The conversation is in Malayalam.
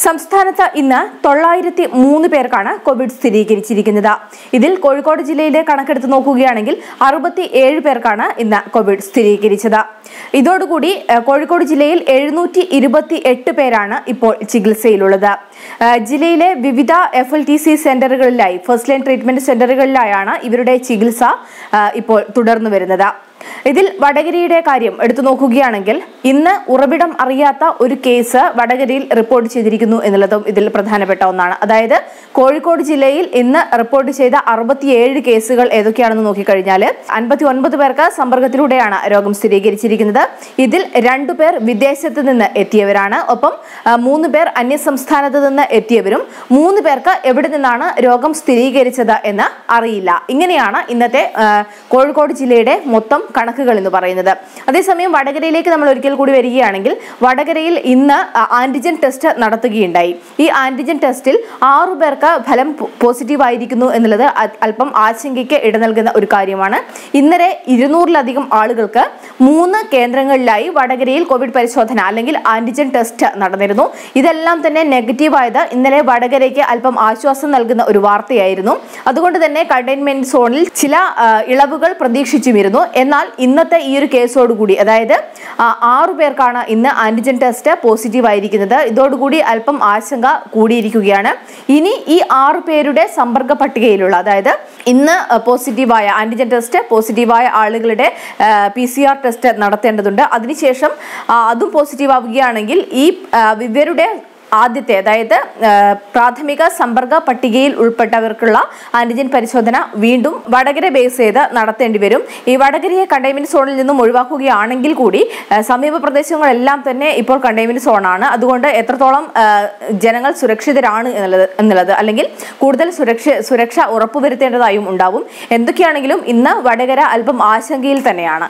സംസ്ഥാനത്ത് ഇന്ന് തൊള്ളായിരത്തി മൂന്ന് പേർക്കാണ് കോവിഡ് സ്ഥിരീകരിച്ചിരിക്കുന്നത് ഇതിൽ കോഴിക്കോട് ജില്ലയിലെ കണക്കെടുത്ത് നോക്കുകയാണെങ്കിൽ അറുപത്തി ഏഴ് പേർക്കാണ് ഇന്ന് കോവിഡ് സ്ഥിരീകരിച്ചത് ഇതോടുകൂടി ഏഹ്, കോഴിക്കോട് ജില്ലയിൽ എഴുന്നൂറ്റി ഇരുപത്തി എട്ട് പേരാണ് ഇപ്പോൾ ചികിത്സയിലുള്ളത് ഏഹ്, ജില്ലയിലെ വിവിധ എഫ് എൽ ടി സി സെന്ററുകളിലായി ഫസ്റ്റ് ലൈൻ ട്രീറ്റ്മെന്റ് സെന്ററുകളിലായാണ് ഇവരുടെ ചികിത്സ ഏഹ്, ഇപ്പോൾ തുടർന്നു വരുന്നത് ഇതിൽ വടകരയുടെ കാര്യം എടുത്തു നോക്കുകയാണെങ്കിൽ ഇന്ന് ഉറവിടം അറിയാത്ത ഒരു കേസ് വടകരയിൽ റിപ്പോർട്ട് ചെയ്തിരിക്കുന്നു എന്നുള്ളതും ഇതിൽ പ്രധാനപ്പെട്ട ഒന്നാണ് അതായത് കോഴിക്കോട് ജില്ലയിൽ ഇന്ന് റിപ്പോർട്ട് ചെയ്ത അറുപത്തിയേഴ് കേസുകൾ ഏതൊക്കെയാണെന്ന് നോക്കിക്കഴിഞ്ഞാൽ അൻപത്തി ഒൻപത് പേർക്ക് സമ്പർക്കത്തിലൂടെയാണ് രോഗം സ്ഥിരീകരിച്ചിരിക്കുന്നത് ഇതിൽ രണ്ടു പേർ വിദേശത്ത് നിന്ന് എത്തിയവരാണ് ഒപ്പം ആ, മൂന്ന് പേർ അന്യസംസ്ഥാനത്ത് നിന്ന് എത്തിയവരും മൂന്ന് പേർക്ക് എവിടെ നിന്നാണ് രോഗം സ്ഥിരീകരിച്ചത് എന്ന് അറിയില്ല ഇങ്ങനെയാണ് ഇന്നത്തെ ആ, കോഴിക്കോട് ജില്ലയുടെ മൊത്തം കണക്കുകൾ എന്ന് പറയുന്നത് അതേസമയം വടകരയിലേക്ക് നമ്മൾ ഒരിക്കൽ കൂടി വരികയാണെങ്കിൽ വടകരയിൽ ഇന്ന് ആ, ആന്റിജൻ ടെസ്റ്റ് നടത്തുകയുണ്ടായി ഈ ആന്റിജൻ ടെസ്റ്റിൽ ആറു പേർക്ക് ഫലം പോസിറ്റീവ് ആയിരിക്കുന്നു എന്നുള്ളത് അ- അല്പം ആശങ്കയ്ക്ക് ഇട നൽകുന്ന ഒരു കാര്യമാണ് ഇന്നലെ ഇരുന്നൂറിലധികം ആളുകൾക്ക് മൂന്ന് കേന്ദ്രങ്ങളിലായി വടകരയിൽ കോവിഡ് പരിശോധന അല്ലെങ്കിൽ ആന്റിജൻ ടെസ്റ്റ് നടന്നിരുന്നു ഇതെല്ലാം തന്നെ നെഗറ്റീവ് ആയത് ഇന്നലെ വടകരയ്ക്ക് അല്പം ആശ്വാസം നൽകുന്ന ഒരു വാർത്തയായിരുന്നു അതുകൊണ്ട് തന്നെ കണ്ടെയ്ൻമെന്റ് സോണിൽ ചില ആ, ഇളവുകൾ പ്രതീക്ഷിച്ചുമിരുന്നു എന്നാൽ ഇന്നത്തെ ഈ ഒരു കേസോടുകൂടി അതായത് ആ, ആറു പേർക്കാണ് ഇന്ന് ആന്റിജൻ ടെസ്റ്റ് പോസിറ്റീവ് ആയിരിക്കുന്നത് ഇതോടുകൂടി അല്പം ആശങ്ക കൂടിയിരിക്കുകയാണ് ഇനി ഈ ആറു പേരുടെ സമ്പർക്ക പട്ടികയിലുള്ള അതായത് ഇന്ന് പോസിറ്റീവായ ആന്റിജൻ ടെസ്റ്റ് പോസിറ്റീവായ ആളുകളുടെ പി സി ആർ ടെസ്റ്റ് നടത്തേണ്ടതുണ്ട് അതിനുശേഷം ആ, അതും പോസിറ്റീവ് ആവുകയാണെങ്കിൽ ഈ ആ, ഇവരുടെ ആദ്യത്തെ അതായത് ആ, പ്രാഥമിക സമ്പർക്ക പട്ടികയിൽ ഉൾപ്പെട്ടവർക്കുള്ള ആന്റിജൻ പരിശോധന വീണ്ടും വടകര ബേസ് ചെയ്ത് നടത്തേണ്ടി വരും ഈ വടകരയെ കണ്ടെയ്ൻമെന്റ് സോണിൽ നിന്നും ഒഴിവാക്കുകയാണെങ്കിൽ കൂടി ആ, സമീപ പ്രദേശങ്ങളെല്ലാം തന്നെ ഇപ്പോൾ കണ്ടെയ്ൻമെന്റ് സോണാണ് അതുകൊണ്ട് എത്രത്തോളം ആ, ജനങ്ങൾ സുരക്ഷിതരാണ് എന്നുള്ളത് എന്നുള്ളത് അല്ലെങ്കിൽ കൂടുതൽ സുരക്ഷ സുരക്ഷ ഉറപ്പുവരുത്തേണ്ടതായും ഉണ്ടാവും എന്തൊക്കെയാണെങ്കിലും ഇന്ന് വടകര അല്പം ആശങ്കയിൽ തന്നെയാണ്